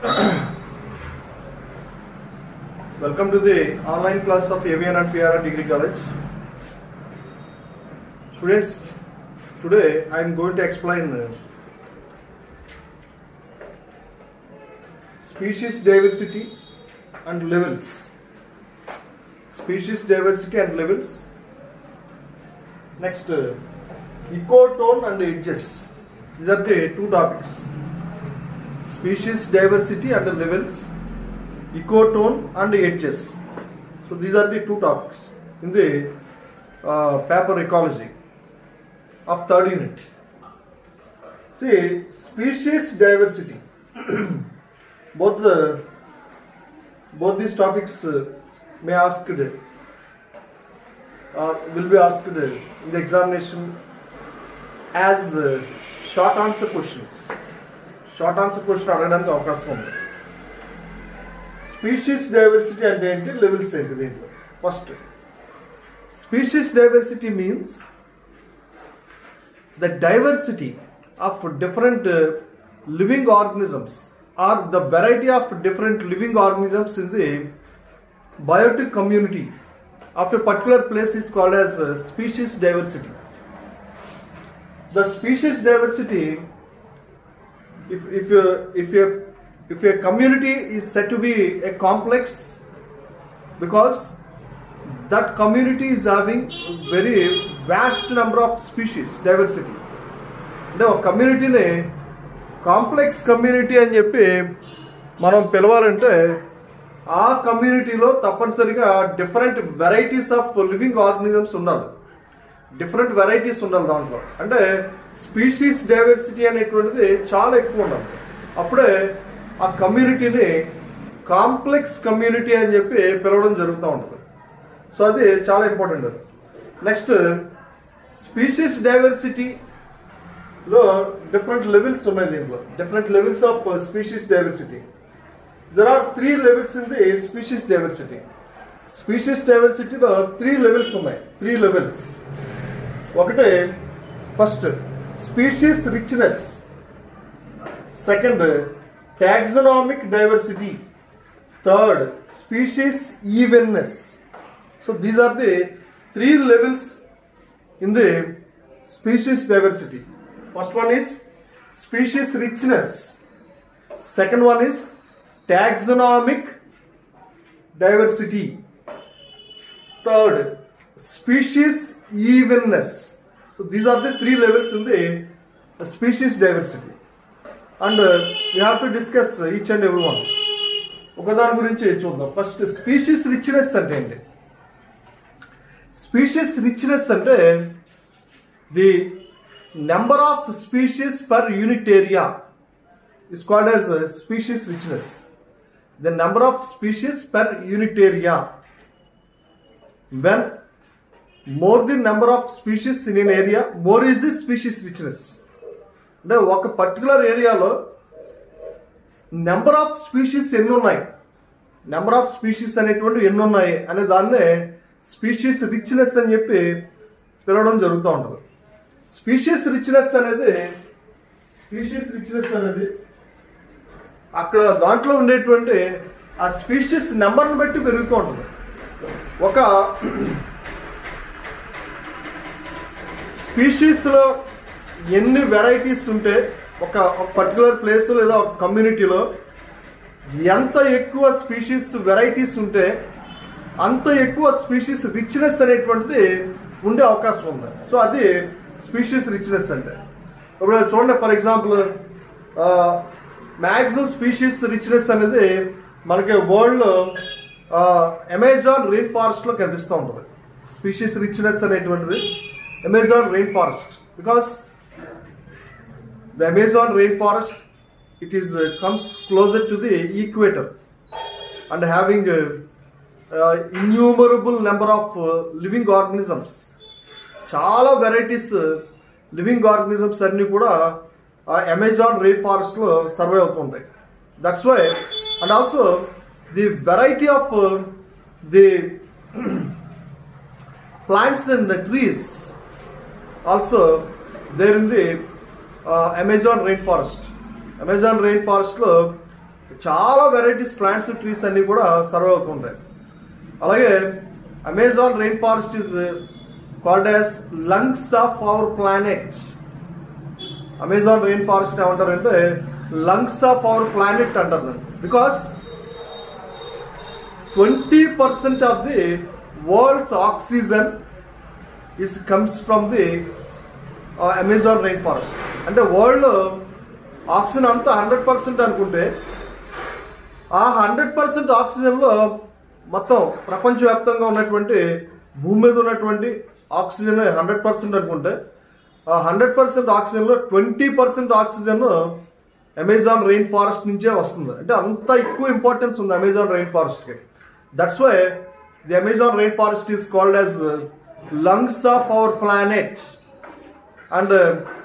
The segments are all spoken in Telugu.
Welcome to the online class of Avian and PR Degree College. Students, today I am going to explain uh, species diversity and levels. Species diversity and levels. Next, uh, ecotone and edges. These are the two topics. Species diversity and levels ecotone and edges. So these are the two topics in the uh, paper ecology of third unit. See, species diversity. both the both these topics uh, may asked uh, will be asked uh, in the examination as uh, short answer questions. Short answer question అడగడానికి అవకాశం ఉంది స్పీషీస్ డైవర్సిటీ అంటే ఏంటి లెవెల్స్ ఏంటి దీంట్లో first species diversity means the diversity of different living organisms are the variety of different living organisms in the biotic community of a particular place is called as species diversity the species diversity if if you if you if your community is said to be a complex because that community is having very vast number of species diversity అంటే ఒక కమ్యూనిటీని కాంప్లెక్స్ కమ్యూనిటీ అని చెప్పి మనం పిలవాలంటే ఆ కమ్యూనిటీలో తప్పనిసరిగా different varieties of living organisms ఉండాలి డిఫరెంట్ వెరైటీస్ ఉండాలి దాంట్లో అంటే స్పీషీస్ డైవర్సిటీ అనేటువంటిది చాలా ఎక్కువ ఉండాలి అప్పుడే ఆ కమ్యూనిటీని కాంప్లెక్స్ కమ్యూనిటీ అని చెప్పి పిలవడం జరుగుతూ ఉంటుంది సో అది చాలా ఇంపార్టెంట్ అది నెక్స్ట్ స్పీషీస్ డైవర్సిటీలో డిఫరెంట్ లెవెల్స్ ఉన్నాయి దీంట్లో different levels of species diversity there are three levels in the species diversity species డైవర్సిటీలో త్రీ లెవెల్స్ ఉన్నాయి త్రీ లెవెల్స్ ఒకటి first species richness second taxonomic diversity third species evenness so these are the three levels in the species diversity first one is species richness second one is taxonomic diversity third species evenness. So these are the three levels in the uh, species diversity. And uh, we have to discuss uh, each and every one. ఒకదాని గురించి చూద్దాం ఫస్ట్ స్పీషీస్ రిచ్నెస్ అంటే ఏంటి స్పీషీస్ రిచ్నెస్ అంటే the number of species per unit area is called as species richness the number of species per unit area when more the number of species in an area more is the species richness అంటే ఒక పర్టికులర్ ఏరియాలో నెంబర్ ఆఫ్ స్పీషీస్ ఎన్ని ఉన్నాయి నెంబర్ ఆఫ్ స్పీషీస్ అనేటువంటి ఎన్ని ఉన్నాయి అనే దాన్నే స్పీషీస్ రిచ్నెస్ అని చెప్పి పిలవడం జరుగుతూ ఉంటుంది స్పీషీస్ రిచ్నెస్ అనేది స్పీషీస్ రిచ్నెస్ అనేది అక్కడ దాంట్లో ఉండేటువంటి ఆ స్పీషీస్ నెంబర్ని బట్టి పెరుగుతూ ఉంటుంది ఒక స్పీషీస్లో ఎన్ని వెరైటీస్ ఉంటే ఒక పర్టికులర్ ప్లేస్ లేదా ఒక కమ్యూనిటీలో ఎంత ఎక్కువ స్పీషీస్ వెరైటీస్ ఉంటే అంత ఎక్కువ స్పీషీస్ రిచ్నెస్ అనేటువంటిది ఉండే అవకాశం ఉంది సో అది స్పీషీస్ రిచ్నెస్ అంటే ఇప్పుడు చూడండి for example maximum species richness అనేది మనకి వరల్డ్లో అమెజాన్ రెయిన్ ఫారెస్ట్ లో కనిపిస్తూ ఉంటుంది స్పీషీస్ రిచ్నెస్ అనేటువంటిది Amazon rainforest because the Amazon rainforest it is comes closer to the equator and having innumerable number of living organisms చాలా వెరైటీస్ లివింగ్ ఆర్గనిజమ్స్ అన్ని కూడా అమెజాన్ రెయిన్ ఫారెస్ట్ లో సర్వే అవుతుంటాయి that's why and also the variety of uh, the plants and the trees also there in the uh, Amazon rainforest. Amazon rainforest లో చాలా వెరైటీస్ ప్లాంట్స్ ట్రీస్ అన్ని కూడా సర్వ్ అవుతుంటాయి అలాగే Amazon rainforest is called as lungs of our planet Amazon rainforest ఏమంటారంటే లంగ్స్ ఆఫ్ అవర్ ప్లానెట్ అంటారు because twenty percent of the world's oxygen is comes from the Amazon rainforest అంటే వరల్డ్ ఆక్సిజన్ అంతా హండ్రెడ్ పర్సెంట్ అనుకుంటే ఆ హండ్రెడ్ పర్సెంట్ ఆక్సిజన్ లో మొత్తం ప్రపంచవ్యాప్తంగా ఉన్నటువంటి భూమి మీద ఉన్నటువంటి ఆక్సిజన్ హండ్రెడ్ పర్సెంట్ అనుకుంటే ఆ హండ్రెడ్ పర్సెంట్ ఆక్సిజన్ లో twenty percent oxygen Amazon rainforest నుంచే వస్తుంది అంటే అంత ఎక్కువ ఇంపార్టెన్స్ ఉంది అమెజాన్ రెయిన్ ఫారెస్ట్ కి that's why the Amazon rainforest is called as lungs of our planet and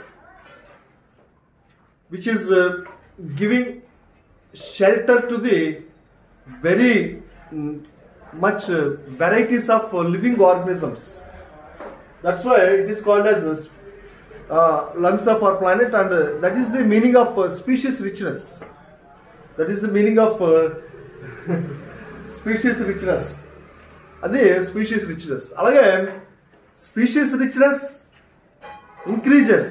which is uh, giving shelter to the very mm, much uh, varieties of uh, living organisms. That's why it is called as uh, lungs of our planet, and uh, that is the meaning of uh, species richness. That is the meaning of uh, species richness. అదే స్పీషీస్ రిచ్నెస్ అలాగే species richness increases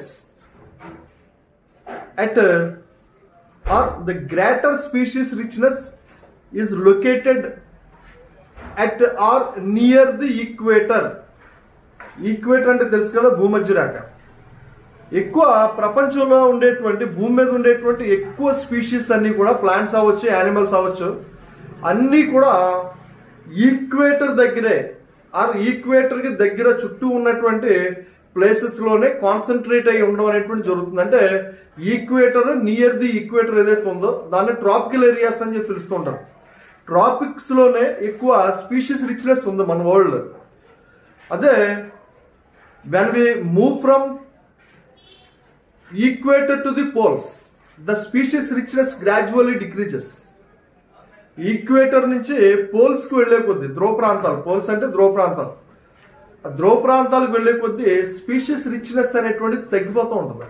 at uh, or the greater species richness is located at or near the equator equator అంటే తెలుసు కదా భూమధ్య రేఖ ఎక్కువ ప్రపంచంలో ఉండేటువంటి భూమి మీద ఉండేటువంటి ఎక్కువ స్పీషీస్ అన్ని కూడా ప్లాంట్స్ అవ్వచ్చు యానిమల్స్ అవ్వచ్చు అన్నీ కూడా ఈక్వేటర్ దగ్గరే ఆర్ ఈక్వేటర్ కి దగ్గర చుట్టూ ఉన్నటువంటి ప్లేసెస్ లోనే కాన్సన్ట్రేట్ అయి ఉండడం అనేటువంటి జరుగుతుంది అంటే ఈక్వేటర్ నియర్ ది ఈక్వేటర్ ఏదైతే ఉందో దాన్ని ట్రాపికల్ ఏరియాస్ అని చెప్పి పిలుస్తుంటారు ట్రాపిక్స్ లోనే ఎక్కువ స్పీషీస్ రిచ్నెస్ ఉంది మన వరల్డ్ అదే when we move from equator to the poles the species richness gradually decreases equator నుంచి పోల్స్ కు వెళ్లే కొద్ది ధ్రువ ప్రాంతాలు పోల్స్ అంటే ధ్రువ ప్రాంతాలు ఆ ధ్రువ ప్రాంతాలకు వెళ్లే కొద్ది స్పీషీస్ రిచ్నెస్ అనేటువంటిది తగ్గిపోతూ ఉంటుంది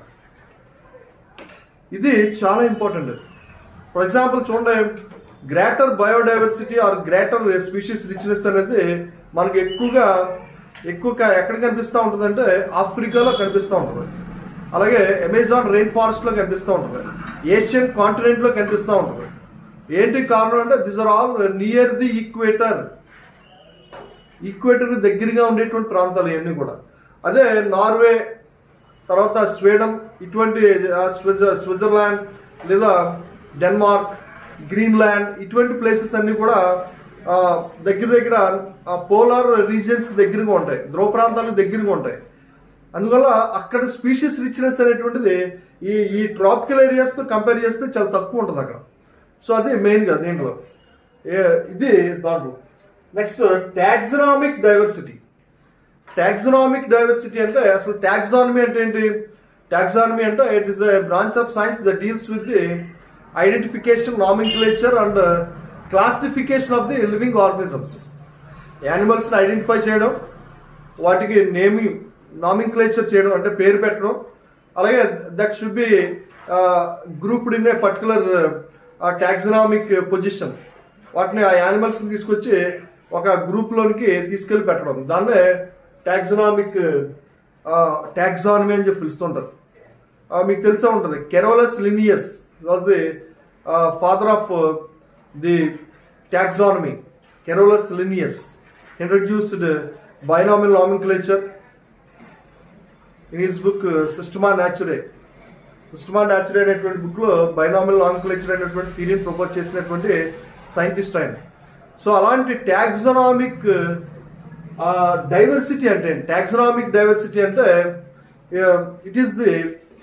ఇది చాలా ఇంపార్టెంట్ ఫర్ ఎగ్జాంపుల్ చూడండి greater biodiversity or greater species richness అనేది మనకి ఎక్కువగా ఎక్కువ ఎక్కడ కనిపిస్తూ ఉంటుందంటే ఆఫ్రికాలో కనిపిస్తూ ఉంటుంది అలాగే అమెజాన్ రెయిన్ ఫారెస్ట్ లో కనిపిస్తూ ఉంటుంది ఏషియన్ కాంటినెంట్ లో కనిపిస్తూ ఉంటుంది ఏంటి కారణం అంటే this are all near the equator equator దగ్గరగా ఉండేటువంటి ప్రాంతాలు ఇవన్నీ కూడా అదే నార్వే తర్వాత స్వీడన్ ఇటువంటి ఆ, స్విట్జర్ స్విట్జర్లాండ్ లేదా డెన్మార్క్ గ్రీన్లాండ్ ఇటువంటి ప్లేసెస్ అన్ని కూడా ఆ, దగ్గర దగ్గర పోలార్ రీజియన్స్ దగ్గరగా ఉంటాయి ధ్రువ ప్రాంతాలకు దగ్గరగా ఉంటాయి అందువల్ల అక్కడ స్పీషీస్ రిచ్నెస్ అనేటువంటిది ఈ ఈ ట్రాపికల్ ఏరియాస్ తో కంపేర్ చేస్తే చాలా తక్కువ ఉంటుంది అక్కడ సో అది మెయిన్ గా దీంట్లో ఏ- ఇది దాంట్లో next taxonomic diversity taxonomic diversity అంటే అసలు టాక్సానమీ అంటే ఏంటి టాక్సానమీ అంటే it is branch of science that deals with the identification nomenclature and classification of the living organisms animals ని ఐడెంటిఫై చేయడం వాటికి నేమింగ్ నామింక్లేచర్ చేయడం అంటే పేరు పెట్టడం అలాగే that should be grouped in a particular taxonomic position వాటిని ఆ యానిమల్స్ ని తీసుకొచ్చి ఒక గ్రూప్ లోనికి తీసుకెళ్లి పెట్టడం దాన్నే టాక్సనామిక్ టాక్సానమీ అని చెప్పి పిలుస్తుంటారు ఆ, మీకు తెలిసే ఉంటుంది Carolus Linnaeus was the father of the taxonomy Carolus Linnaeus introduced binomial nomenclature in his book Systema Naturae Systema Naturae అనేటువంటి బుక్ లో బైనామిల్ నామిక్లేచర్ అనేటువంటి థియరీని ప్రపోజ్ చేసినటువంటి సైంటిస్ట్ ఆయన సో అలాంటి టాక్సనామిక్ డైవర్సిటీ అంటే టాక్సనామిక్ డైవర్సిటీ అంటే it is the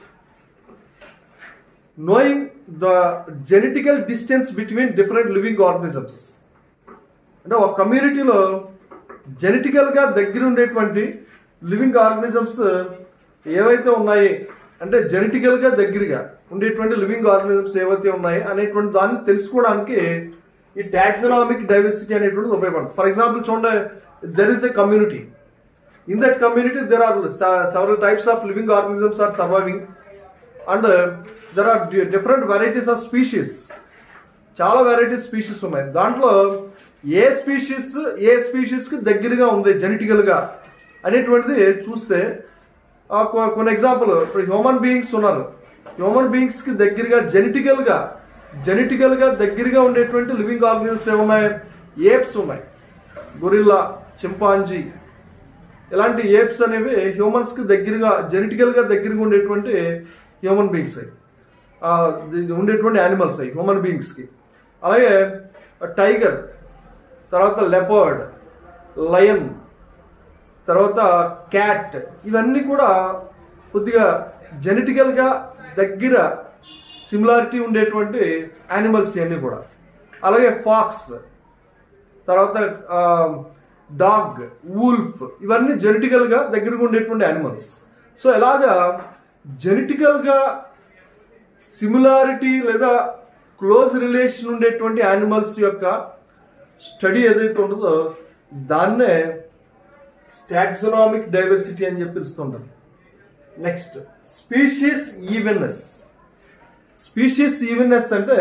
knowing the genetical distance between different living organisms అంటే ఒక కమ్యూనిటీలో జెనెటికల్ గా దగ్గర ఉండేటువంటి లివింగ్ ఆర్గనిజమ్స్ ఏవైతే ఉన్నాయి అంటే జెనెటికల్ గా దగ్గరగా ఉండేటువంటి లివింగ్ ఆర్గనిజమ్స్ ఏవైతే ఉన్నాయి అనేటువంటి దాన్ని తెలుసుకోవడానికి ఈ టాక్సనామిక్ డైవర్సిటీ అనేటువంటిది ఉపయోగపడుతుంది ఫర్ ఎగ్జాంపుల్ చూడండి there is a community in that community there are several types of living organisms are surviving and there are different varieties of species చాలా వెరైటీ స్పీషీస్ ఉన్నాయి దాంట్లో ఏ స్పీషీస్ ఏ స్పీషీస్ కి దగ్గరగా ఉంది జెనెటికల్ గా అనేటువంటిది చూస్తే ఆ, కొ- కొన్ని ఎగ్జాంపుల్ ఇప్పుడు హ్యూమన్ బీయింగ్స్ ఉన్నారు హ్యూమన్ బీయింగ్స్ కి దగ్గరగా జెనెటికల్ గా జెనెటికల్ గా దగ్గరగా ఉండేటువంటి లివింగ్ ఆర్గనిజమ్స్ ఏమున్నాయి ఏప్స్ ఉన్నాయి గొరిల్లా చింపాంజీ ఇలాంటి ఏప్స్ అనేవి హ్యూమన్స్ కి దగ్గరగా జెనెటికల్ గా దగ్గరగా ఉండేటువంటి హ్యూమన్ బీయింగ్స్ అవి ఆ, ఇది ఉండేటువంటి యానిమల్స్ అవి హ్యూమన్ బీయింగ్స్ కి అలాగే టైగర్ తర్వాత లెపర్డ్ లయన్ తర్వాత క్యాట్ ఇవన్నీ కూడా కొద్దిగా జెనెటికల్ గా దగ్గర సిమిలారిటీ ఉండేటువంటి యానిమల్స్ ఇవన్నీ కూడా అలాగే ఫాక్స్ తర్వాత డాగ్ వూల్ఫ్ ఇవన్నీ జెనెటికల్ గా దగ్గరగా ఉండేటువంటి యానిమల్స్ సో ఇలాగా జెనెటికల్ గా సిమిలారిటీ లేదా క్లోజ్ రిలేషన్ ఉండేటువంటి యానిమల్స్ యొక్క స్టడీ ఏదైతే ఉంటుందో దాన్నే టాక్సనామిక్ డైవర్సిటీ అని చెప్పి పిలుస్తుంటారు next species evenness species evenness అంటే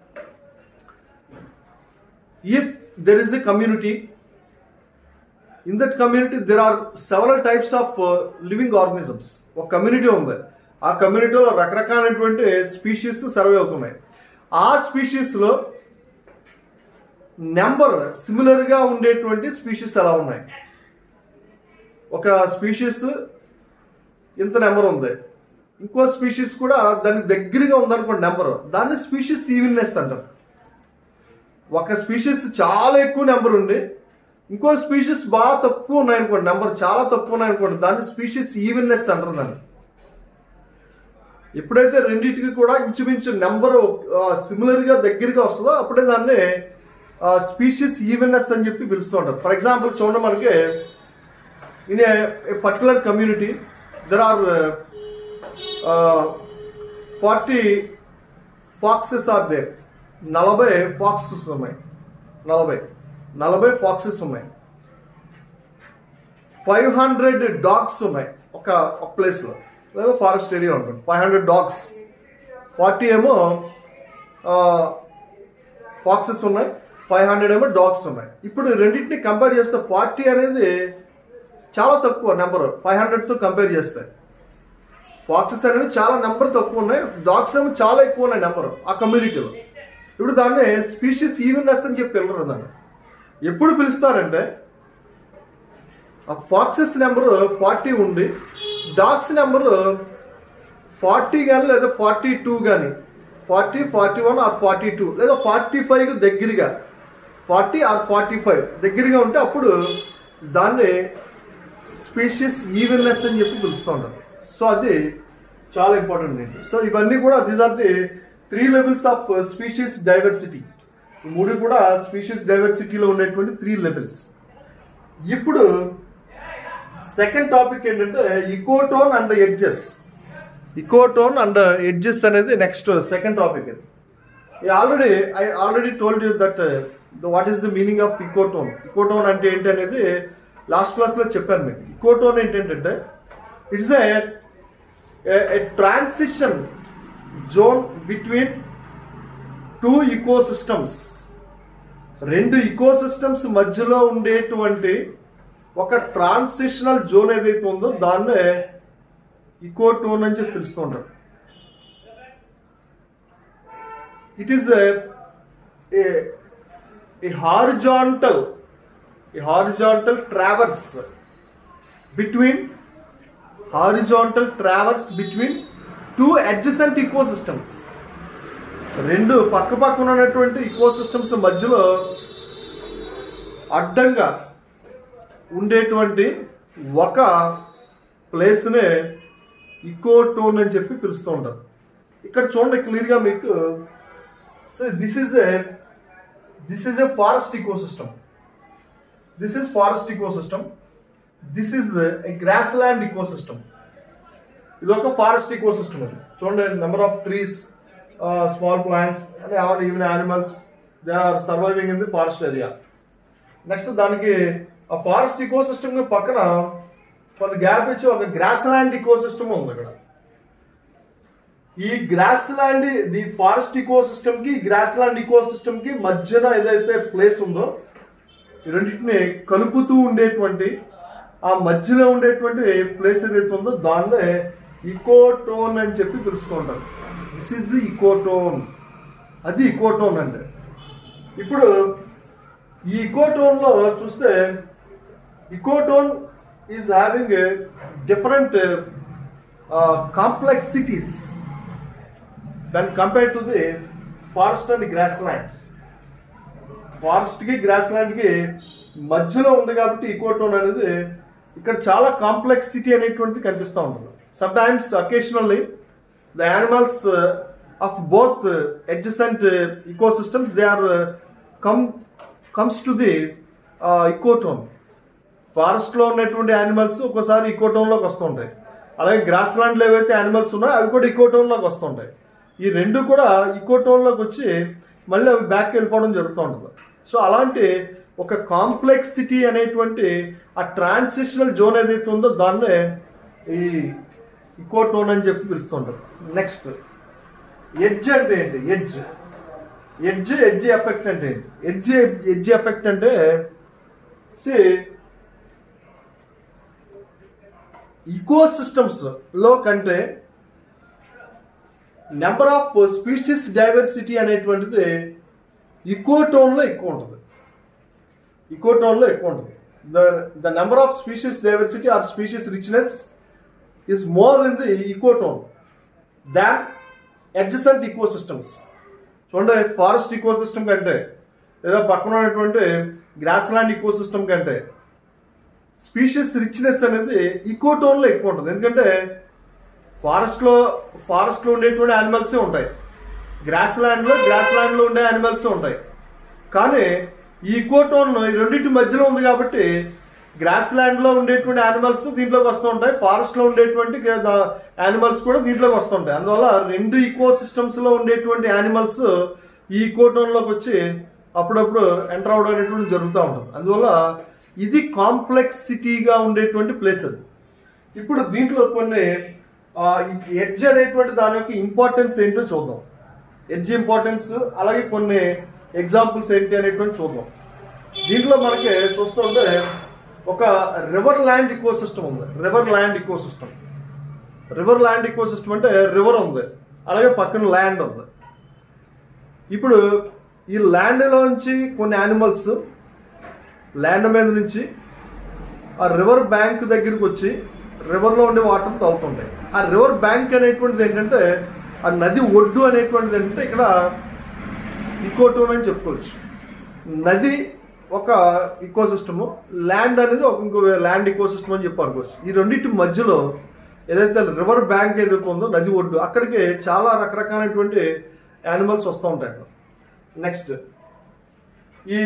if there is a community in that community there are several types of living organisms ఒక కమ్యూనిటీ ఉంది ఆ కమ్యూనిటీలో రకరకాలైనటువంటి స్పీషీస్ సర్వే అవుతున్నాయి ఆ స్పీషీస్ లో నెంబర్ సిమిలర్ గా ఉండేటువంటి స్పీషీస్ ఎలా ఉన్నాయి ఒక స్పీషీస్ ఇంత నెంబర్ ఉంది ఇంకో స్పీషీస్ కూడా దానికి దగ్గరగా ఉందనుకోండి నెంబర్ దాన్ని స్పీషీస్ ఈవిన్నెస్ అంటారు ఒక స్పీషీస్ చాలా ఎక్కువ నెంబర్ ఉంది ఇంకో స్పీషీస్ బాగా తక్కువ ఉన్నాయనుకోండి నెంబర్ చాలా తక్కువ ఉన్నాయనుకోండి దాన్ని స్పీషీస్ ఈవిన్నెస్ అంటారు దాన్ని ఎప్పుడైతే రెండింటికి కూడా ఇంచుమించు నెంబర్ సిమిలర్ గా దగ్గరగా వస్తుందో అప్పుడే దాన్ని స్పీషీస్ ఈవెన్నెస్ అని చెప్పి పిలుస్తూ ఉంటారు ఫర్ ఎగ్జాంపుల్ చూడండి మనకి in a particular community there are forty foxes are there నలభై ఫాక్సెస్ ఉన్నాయి నలభై నలభై ఫాక్సెస్ ఉన్నాయి ఫైవ్ హండ్రెడ్ డాగ్స్ ఉన్నాయి ఒక ఒక ప్లేస్ లో లేదా ఫారెస్ట్ ఏరియా ఉంటుంది ఫైవ్ హండ్రెడ్ డాగ్స్ ఫార్టీ ఏమో ఫాక్సెస్ ఉన్నాయి ఫైవ్ హండ్రెడ్ ఏమో డాగ్స్ ఉన్నాయి ఇప్పుడు రెండింటిని కంపేర్ చేస్తే ఫార్టీ అనేది చాలా తక్కువ నెంబర్ ఫైవ్ హండ్రెడ్ తో కంపేర్ చేస్తే ఫాక్సెస్ అనేవి చాలా నెంబర్ తక్కువ ఉన్నాయి డాగ్స్ ఏమో చాలా ఎక్కువ ఉన్నాయి నెంబర్ ఆ కమ్యూనిటీలో ఇప్పుడు దాన్ని స్పీషీస్ ఈవెన్నెస్ అని చెప్పి పిల్లరు దాన్ని ఎప్పుడు పిలుస్తారంటే ఆ ఫాక్సెస్ నెంబర్ ఫార్టీ ఉండి డాగ్స్ నెంబర్ ఫార్టీ కానీ లేదా ఫార్టీ టూ కానీ forty forty one or forty two లేదా ఫార్టీ ఫైవ్ దగ్గరగా ఫార్టీ ఆర్ ఫార్టీ ఫైవ్ దగ్గరగా ఉంటే అప్పుడు దాన్ని స్పీషీస్ ఈవెన్నెస్ అని చెప్పి పిలుస్తూ ఉంటారు సో అది చాలా ఇంపార్టెంట్ ఏంటి సో ఇవన్నీ కూడా these are the three levels of species diversity ఈ మూడు కూడా స్పీషీస్ డైవర్సిటీలో ఉండేటువంటి త్రీ లెవెల్స్ ఇప్పుడు సెకండ్ టాపిక్ ఏంటంటే ecotone and edges ecotone and edges అనేది నెక్స్ట్ సెకండ్ టాపిక్ ఇది already I already told you that what is the meaning of ecotone ecotone అంటే ఏంటి అనేది లాస్ట్ క్లాస్ లో చెప్పాను మీకు ఇకోటోన్ ఏంటంటే it's a transition zone between two ecosystems రెండు ఇకో సిస్టమ్స్ మధ్యలో ఉండేటువంటి ఒక ట్రాన్సిషనల్ జోన్ ఏదైతే ఉందో దాన్నే ఇకో టోన్ అని చెప్పి పిలుస్తూ ఉంటారు it is a horizontal a horizontal traverse between horizontal traverse between two adjacent ecosystems రెండు పక్క పక్కన ఉన్నటువంటి ఇకో సిస్టమ్స్ మధ్యలో అడ్డంగా ఉండేటువంటి ఒక ప్లేస్నే ఇకో టోన్ అని చెప్పి పిలుస్తూ ఉంటారు ఇక్కడ చూడండి క్లియర్గా మీకు so this is a this is a forest ecosystem this is forest ecosystem this is a grassland ecosystem ఇది ఒక ఫారెస్ట్ ఇకో సిస్టమ్ అది చూడండి number of trees small plants and or even animals they are surviving in the forest area next దానికి ఆ ఫారెస్ట్ ఇకో సిస్టమ్ పక్కన కొంత గ్యాప్ ఇచ్చి ఒక గ్రాస్ ల్యాండ్ ఇకో సిస్టమ్ ఉంది ఇక్కడ ఈ grassland the forest ecosystem కి గ్రాస్ ల్యాండ్ ఈకో సిస్టమ్ కి మధ్యన ఏదైతే ప్లేస్ ఉందో ఈ రెండింటిని కలుపుతూ ఉండేటువంటి ఆ మధ్యలో ఉండేటువంటి ప్లేస్ ఏదైతే ఉందో దాన్నే ఇకోటోన్ అని చెప్పి పిలుస్తూ ఉంటారు దిస్ ఇస్ ది ఇకోటోన్ అది ఇకోటోన్ అంటే ఇప్పుడు ఈ ఇకోటోన్ లో చూస్తే ecotone is having different complexities when compare to the forest and grasslands forest కి గ్రాస్ ల్యాండ్ కి మధ్యలో ఉంది కాబట్టి ఈకోటోన్ అనేది ఇక్కడ చాలా కాంప్లెక్సిటీ అనేటువంటిది కనిపిస్తూ ఉంటుంది sometimes occasionally the animals of both adjacent ecosystems they are come comes to the ecotone forest లో ఉన్నటువంటి యానిమల్స్ ఒక్కోసారి ఈకోటోన్ లోకి వస్తుంటాయి అలాగే గ్రాస్ ల్యాండ్ లో ఏవైతే యానిమల్స్ ఉన్నాయో అవి కూడా ఈకోటోన్ లోకి వస్తుంటాయి ఈ రెండు కూడా ఈకోటోన్ లోకి వచ్చి మళ్ళీ అవి బ్యాక్ వెళ్ళిపోవడం జరుగుతూ ఉంటుంది సో అలాంటి ఒక కాంప్లెక్సిటీ అనేటువంటి ఆ ట్రాన్సిషనల్ జోన్ ఏదైతే ఉందో దాన్నే ఈ ఇకోటోన్ అని చెప్పి పిలుస్తుంటారు నెక్స్ట్ ఎడ్జ్ అంటే ఏంటి ఎడ్జ్ ఎడ్జ్ ఎడ్జ్ ఎఫెక్ట్ అంటే ఏంటి ఎడ్జ్ ఎడ్జ్ ఎఫెక్ట్ అంటే సి ఈకో సిస్టమ్స్ లో కంటే నెంబర్ ఆఫ్ స్పీషీస్ డైవర్సిటీ అనేటువంటిది ఇకోటోన్ లో ఎక్కువ ఉంటుంది ఇకోటోన్ లో ఎక్కువ ఉంటుంది the the number of species diversity or species richness is more in the ecotone than adjacent ecosystems చూడండి ఫారెస్ట్ ఈకో సిస్టమ్ కంటే లేదా పక్కన ఉన్నటువంటి గ్రాస్ ల్యాండ్ ఈకో సిస్టమ్ కంటే స్పీషీస్ రిచ్నెస్ అనేది ఈకోటోన్ లో ఎక్కువ ఉంటుంది ఎందుకంటే ఫారెస్ట్ లో ఫారెస్ట్ లో ఉండేటువంటి యానిమల్స్ ఉంటాయి గ్రాస్ ల్యాండ్ లో గ్రాస్ ల్యాండ్ లో ఉండే యానిమల్స్ ఉంటాయి కానీ ఈ ఈకోటోన్ ఈ రెండింటి మధ్యలో ఉంది కాబట్టి గ్రాస్ ల్యాండ్ లో ఉండేటువంటి యానిమల్స్ దీంట్లోకి వస్తూ ఉంటాయి ఫారెస్ట్ లో ఉండేటువంటి యానిమల్స్ కూడా దీంట్లోకి వస్తుంటాయి అందువల్ల రెండు ఈకో సిస్టమ్స్ లో ఉండేటువంటి యానిమల్స్ ఈ ఈకోటోన్ లోకి వచ్చి అప్పుడప్పుడు ఎంటర్ అవడం అనేటువంటి జరుగుతూ ఉంటుంది అందువల్ల ఇది కాంప్లెక్సిటీగా ఉండేటువంటి ప్లేస్ అది ఇప్పుడు దీంట్లో కొన్ని ఎడ్జ్ అనేటువంటి దాని యొక్క ఇంపార్టెన్స్ ఏంటో చూద్దాం ఎడ్జ్ ఇంపార్టెన్స్ అలాగే కొన్ని ఎగ్జాంపుల్స్ ఏంటి అనేటువంటి చూద్దాం దీంట్లో మనకి చూస్తుంటే ఒక రివర్ ల్యాండ్ ఈకో సిస్టమ్ ఉంది river land ecosystem river land ecosystem అంటే రివర్ ఉంది అలాగే పక్కన ల్యాండ్ ఉంది ఇప్పుడు ఈ ల్యాండ్ లోంచి కొన్ని యానిమల్స్ ల్యాండ్ మీద నుంచి ఆ రివర్ బ్యాంక్ దగ్గరికి వచ్చి రివర్ లో ఉండే వాటర్ తాగుతుంటాయి ఆ రివర్ బ్యాంక్ అనేటువంటిది ఏంటంటే ఆ నది ఒడ్డు అనేటువంటిది ఏంటంటే ఇక్కడ ఇకోటోన్ అని చెప్పుకోవచ్చు నది ఒక ఈకో సిస్టమ్ ల్యాండ్ అనేది ఒక ఇంకో ల్యాండ్ ఈకో సిస్టమ్ అని చెప్పి అనుకోవచ్చు ఈ రెండింటి మధ్యలో ఏదైతే రివర్ బ్యాంక్ ఏదైతే ఉందో నది ఒడ్డు అక్కడికి చాలా రకరకాలైనటువంటి యానిమల్స్ వస్తూ ఉంటాయి అక్కడ నెక్స్ట్ ఈ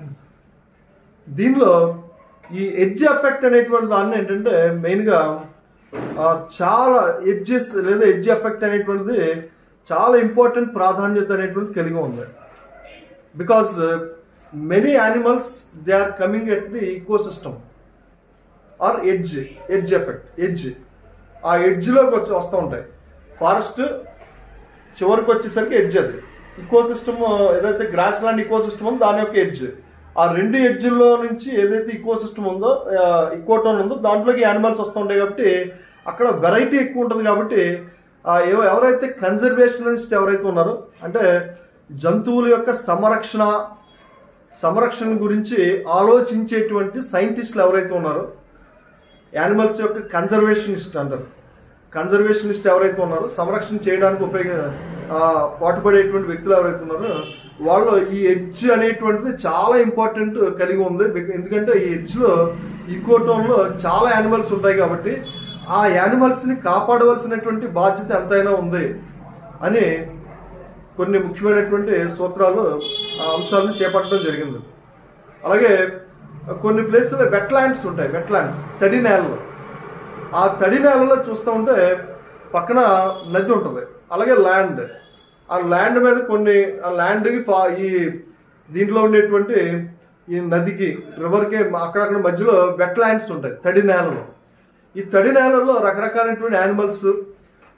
దీనిలో ఈ ఎడ్జ్ ఎఫెక్ట్ అనేటువంటి దాన్ని ఏంటంటే మెయిన్గా ఆ, చాలా ఎడ్జెస్ లేదా ఎడ్జ్ ఎఫెక్ట్ అనేటువంటిది చాలా ఇంపార్టెంట్ ప్రాధాన్యత అనేటువంటిది కలిగి ఉంది because many animals they are coming at the ecosystem or edge edge effect edge ఆ ఎడ్జ్ లోకి వచ్చి వస్తూ ఉంటాయి ఫారెస్ట్ చివరికి వచ్చేసరికి ఎడ్జ్ అది ఈకో సిస్టమ్ ఏదైతే గ్రాస్ ల్యాండ్ ఈకో సిస్టమ్ ఉందో దాని యొక్క ఎడ్జ్ ఆ రెండు ఎడ్జ్లో నుంచి ఏదైతే ఈకో సిస్టమ్ ఉందో ఈకోటోన్ ఉందో దాంట్లోకి యానిమల్స్ వస్తుంటాయి కాబట్టి అక్కడ వెరైటీ ఎక్కువ ఉంటుంది కాబట్టి ఆ ఎవ- ఎవరైతే కన్జర్వేషనిస్ట్ ఎవరైతే ఉన్నారో అంటే జంతువుల యొక్క సంరక్షణ సంరక్షణ గురించి ఆలోచించేటువంటి సైంటిస్టులు ఎవరైతే ఉన్నారో యానిమల్స్ యొక్క కన్జర్వేషనిస్ట్ అంటారు కన్జర్వేషనిస్ట్ ఎవరైతే ఉన్నారో సంరక్షణ చేయడానికి ఉపయోగ ఆ, పాటుపడేటువంటి వ్యక్తులు ఎవరైతే ఉన్నారో వాళ్ళు ఈ ఎడ్జ్ అనేటువంటిది చాలా ఇంపార్టెంట్ కలిగి ఉంది బిక- ఎందుకంటే ఈ ఎడ్జ్ లో ఈకోటోన్ లో చాలా యానిమల్స్ ఉంటాయి కాబట్టి ఆ యానిమల్స్ ని కాపాడవలసినటువంటి బాధ్యత ఎంతైనా ఉంది అని కొన్ని ముఖ్యమైనటువంటి సూత్రాలు ఆ అంశాలను చేపట్టడం జరిగింది అలాగే కొన్ని ప్లేసుల్లో వెట్ ల్యాండ్స్ ఉంటాయి వెట్ ల్యాండ్స్ తడి నేలలు ఆ తడి నేలలో చూస్తూ ఉంటే పక్కన నది ఉంటుంది అలాగే ల్యాండ్ ఆ ల్యాండ్ మీద కొన్ని ఆ ల్యాండ్కి ఫా- ఈ దీంట్లో ఉండేటువంటి ఈ నదికి రివర్కి అక్కడక్కడ మధ్యలో వెట్ ల్యాండ్స్ ఉంటాయి తడి నేలలు ఈ తడి నేలల్లో రకరకాలైనటువంటి యానిమల్స్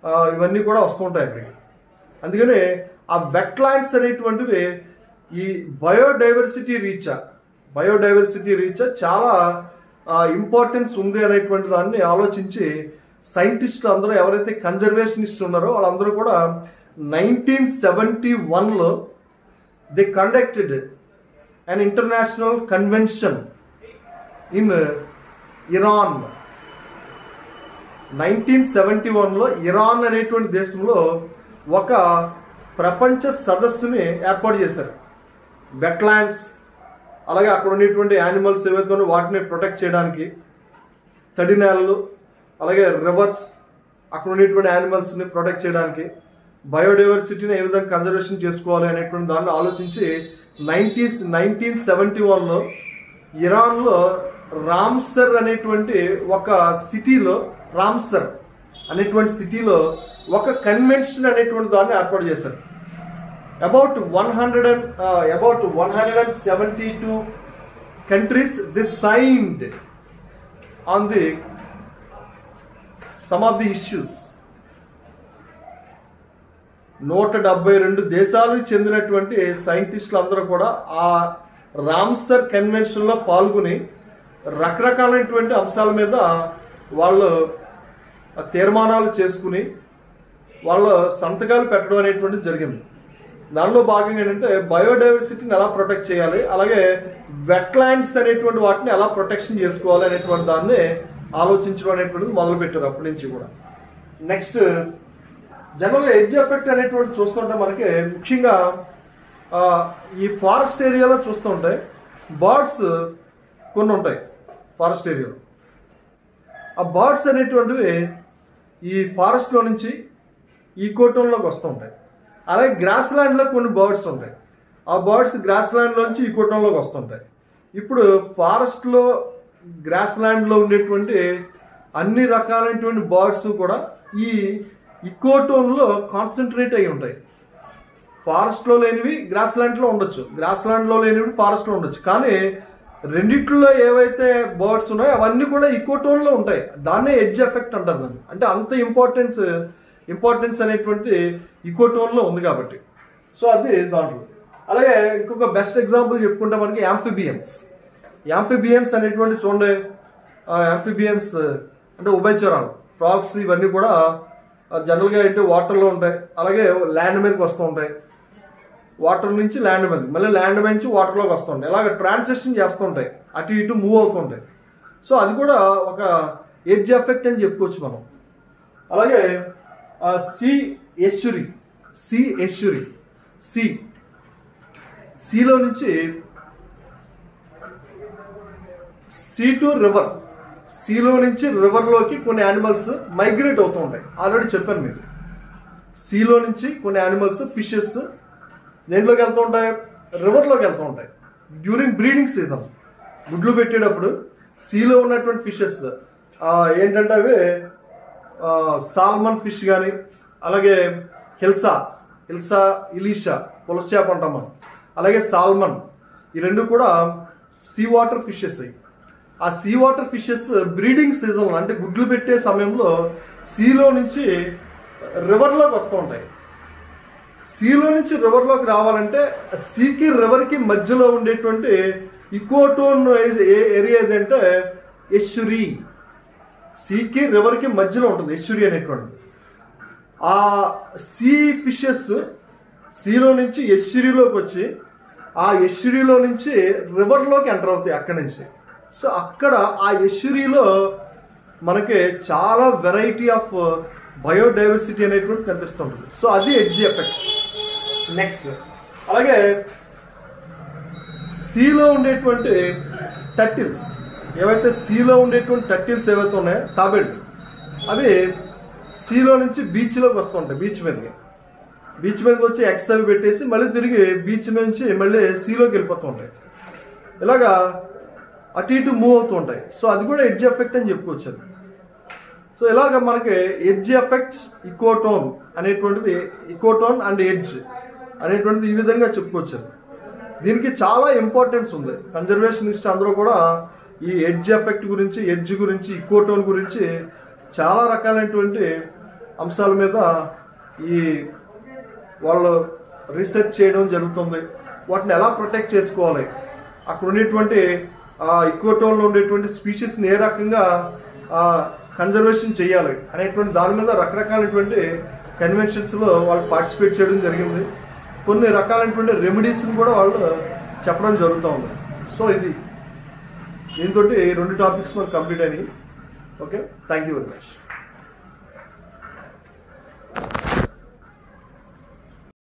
ఆ, ఇవన్నీ కూడా వస్తుంటాయి అక్కడికి అందుకని ఆ వెట్లాండ్స్ అనేటువంటివి ఈ బయోడైవర్సిటీ రీచ్ బయోడైవర్సిటీ రీచ్ చాలా ఇంపార్టెన్స్ ఉంది అనేటువంటి దాన్ని ఆలోచించి సైంటిస్టులు అందరూ ఎవరైతే కన్జర్వేషనిస్ట్ ఉన్నారో వాళ్ళందరూ కూడా నైన్టీన్ సెవెంటీ వన్లో they conducted an international convention in Iran nineteen seventy వన్లో ఇరాన్ అనేటువంటి దేశంలో ఒక ప్రపంచ సదస్సుని ఏర్పాటు చేశారు వెట్లాండ్స్ అలాగే అక్కడ ఉండేటువంటి యానిమల్స్ ఏవైతే ఉన్నాయో వాటిని ప్రొటెక్ట్ చేయడానికి తడి నేలలు అలాగే రివర్స్ అక్కడ ఉండేటువంటి యానిమల్స్ని ప్రొటెక్ట్ చేయడానికి బయోడైవర్సిటీని ఏ విధంగా కన్జర్వేషన్ చేసుకోవాలి అనేటువంటి దాన్ని ఆలోచించి నైన్టీస్ నైన్టీన్ సెవెంటీ వన్లో ఇరాన్లో రామ్సర్ అనేటువంటి ఒక సిటీలో రామ్సర్ అనేటువంటి సిటీలో ఒక కన్వెన్షన్ అనేటువంటి దాన్ని ఏర్పాటు చేశారు about one hundred and about one hundred and seventy two countries the signed on the some of the issues నూట డెబ్బై రెండు దేశాలకు చెందినటువంటి సైంటిస్టులు అందరూ కూడా ఆ రామ్సర్ కన్వెన్షన్ లో పాల్గొని రకరకాలైనటువంటి అంశాల మీద వాళ్ళు ఆ తీర్మానాలు చేసుకుని వాళ్ళ సంతకాలు పెట్టడం అనేటువంటిది జరిగింది దానిలో భాగంగా ఏంటంటే బయోడైవర్సిటీని ఎలా ప్రొటెక్ట్ చేయాలి అలాగే వెట్లాండ్స్ అనేటువంటి వాటిని ఎలా ప్రొటెక్షన్ చేసుకోవాలి అనేటువంటి దాన్ని ఆలోచించడం అనేటువంటిది మొదలు పెట్టారు అప్పటి నుంచి కూడా నెక్స్ట్ జనరల్గా ఎడ్జ్ ఎఫెక్ట్ అనేటువంటి చూస్తుంటే మనకి ముఖ్యంగా ఆ, ఈ ఫారెస్ట్ ఏరియాలో చూస్తుంటే బర్డ్స్ కొన్ని ఉంటాయి ఫారెస్ట్ ఏరియాలో ఆ బర్డ్స్ అనేటువంటివి ఈ ఫారెస్ట్లో నుంచి ఈ కోటంలోకి వస్తూ ఉంటాయి అలాగే గ్రాస్ ల్యాండ్లో కొన్ని బర్డ్స్ ఉంటాయి ఆ బర్డ్స్ గ్రాస్ ల్యాండ్లోంచి ఈ కోటంలోకి వస్తుంటాయి ఇప్పుడు ఫారెస్ట్లో గ్రాస్ ల్యాండ్లో ఉండేటువంటి అన్ని రకాలైనటువంటి బర్డ్స్ కూడా ఈ ఇకోటోన్లో కాన్సన్ట్రేట్ అయి ఉంటాయి ఫారెస్ట్ లో లేనివి గ్రాస్ ల్యాండ్ లో ఉండొచ్చు గ్రాస్ ల్యాండ్ లో లేనివి ఫారెస్ట్ లో ఉండొచ్చు కానీ రెండిట్లో ఏవైతే బర్డ్స్ ఉన్నాయో అవన్నీ కూడా ఈకోటోన్ లో ఉంటాయి దాన్నే ఎడ్జ్ ఎఫెక్ట్ అంటారు దాన్ని అంటే అంత ఇంపార్టెన్స్ ఇంపార్టెన్స్ అనేటువంటి ఈకోటోన్ లో ఉంది కాబట్టి సో అది దాంట్లో అలాగే ఇంకొక బెస్ట్ ఎగ్జాంపుల్ చెప్పుకుంటే మనకి యాంఫిబియన్స్ యాంఫిబియన్స్ అనేటువంటి చూడండి యాంఫిబియన్స్ అంటే ఉభయచరాలు ఫ్రాగ్స్ ఇవన్నీ కూడా జనరల్గా ఏంటి వాటర్లో ఉంటాయి అలాగే ల్యాండ్ మీదకి వస్తూ ఉంటాయి వాటర్ నుంచి ల్యాండ్ మీద మళ్ళీ ల్యాండ్ మీద నుంచి వాటర్లోకి వస్తుంటాయి ఇలాగ ట్రాన్సిషన్ చేస్తుంటాయి అటు ఇటు మూవ్ అవుతుంటాయి సో అది కూడా ఒక ఎడ్జ్ ఎఫెక్ట్ అని చెప్పుకోవచ్చు మనం అలాగే సి ఎస్చురి సి ఎస్చురి సి సిలో నుంచి సీ టు రివర్ సీలో నుంచి రివర్ లోకి కొన్ని యానిమల్స్ మైగ్రేట్ అవుతూ ఉంటాయి ఆల్రెడీ చెప్పాను మీకు సీలో నుంచి కొన్ని యానిమల్స్ ఫిషెస్ దేంట్లోకి వెళ్తూ ఉంటాయి రివర్లోకి వెళ్తూ ఉంటాయి డ్యూరింగ్ బ్రీడింగ్ సీజన్ గుడ్లు పెట్టేటప్పుడు సీలో ఉన్నటువంటి ఫిషెస్ ఏంటంటే అవి సాల్మన్ ఫిష్ కానీ అలాగే హిల్సా హిల్సా ఇలీషా పులస చేప అంటాం మనం అలాగే సాల్మన్ ఈ రెండు కూడా సీ వాటర్ ఫిషెస్ ఆ sea water fishes breeding season అంటే గుడ్లు పెట్టే సమయంలో సీలో నుంచి రివర్లోకి వస్తూ ఉంటాయి సీలో నుంచి రివర్లోకి రావాలంటే సీకి రివర్కి మధ్యలో ఉండేటువంటి ఇకోటోన్ ఏరియా ఏదంటే ఎష్యురి సీకి రివర్కి మధ్యలో ఉంటుంది ఎష్యురి అనేటువంటిది ఆ సీ ఫిషెస్ సీలో నుంచి ఎష్యురిలోకి వచ్చి ఆ ఎష్యురిలో నుంచి రివర్లోకి ఎంటర్ అవుతాయి అక్కడి నుంచి సో అక్కడ ఆ ఎష్యురిలో మనకి చాలా వెరైటీ ఆఫ్ బయోడైవర్సిటీ అనేటువంటి కనిపిస్తుంటుంది సో అది ఎడ్జి ఎఫెక్ట్ నెక్స్ట్ అలాగే సీలో ఉండేటువంటి టర్టిల్స్ ఏవైతే సీలో ఉండేటువంటి టర్టిల్స్ ఏవైతే ఉన్నాయో తాబేళ్ళు అవి సీలో నుంచి బీచ్లోకి వస్తుంటాయి బీచ్ మీదకి బీచ్ మీదకి వచ్చి ఎగ్స్ అవి పెట్టేసి మళ్ళీ తిరిగి బీచ్ నుంచి మళ్ళీ సీలోకి వెళ్ళిపోతూ ఉంటాయి ఇలాగా అటు ఇటు మూవ్ అవుతూ ఉంటాయి సో అది కూడా ఎడ్జ్ ఎఫెక్ట్ అని చెప్పుకోవచ్చు అది సో ఇలాగ మనకి ఎడ్జ్ ఎఫెక్ట్స్ ఇకోటోన్ అనేటువంటిది ఇకోటోన్ అండ్ ఎడ్జ్ అనేటువంటిది ఈ విధంగా చెప్పుకోవచ్చు దీనికి చాలా ఇంపార్టెన్స్ ఉంది కన్జర్వేషనిస్ట్ అందరూ కూడా ఈ ఎడ్జ్ ఎఫెక్ట్ గురించి ఎడ్జ్ గురించి ఇకోటోన్ గురించి చాలా రకాలైనటువంటి అంశాల మీద ఈ వాళ్ళు రీసెర్చ్ చేయడం జరుగుతుంది వాటిని ఎలా ప్రొటెక్ట్ చేసుకోవాలి అక్కడ ఉండేటువంటి ఆ ఈక్వటోన్లో ఉండేటువంటి స్పీషీస్ని ఏ రకంగా కన్జర్వేషన్ చేయాలి అనేటువంటి దాని మీద రకరకాలైనటువంటి కన్వెన్షన్స్లో వాళ్ళు పార్టిసిపేట్ చేయడం జరిగింది కొన్ని రకాలైనటువంటి రెమెడీస్ని కూడా వాళ్ళు చెప్పడం జరుగుతూ ఉంది సో ఇది దీంతో రెండు టాపిక్స్ మనకు కంప్లీట్ అయినాయి okay thank you very much